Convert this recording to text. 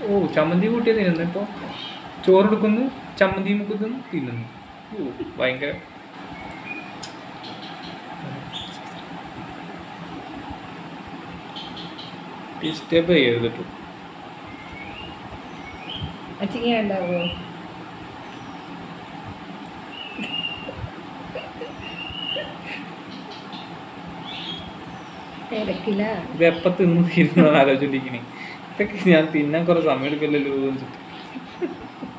ഓ ചമ്മന്തി കൂട്ടിയ തിന്നുന്നു ഇപ്പോൾ ചോറെടുക്കുന്നു ചമ്മന്തി മുക്കുന്നു തിന്നുന്നു ഓ ഭയങ്കര ഡിസ്റ്റർബ് ചെയ്യരുത് കേട്ടോ അച്ചിങ്ങ ഉണ്ടാവോ ഇടക്കില്ല ഇത് എപ്പോൾ തിന്ന് തീരുന്നതാണ് ആലോചിച്ചിരിക്കണേ ഇതൊക്കെ ഞാൻ തിന്നാൻ കുറേ സമയം എടുക്കില്ലല്ലോ എന്ന് വെച്ചിട്ട്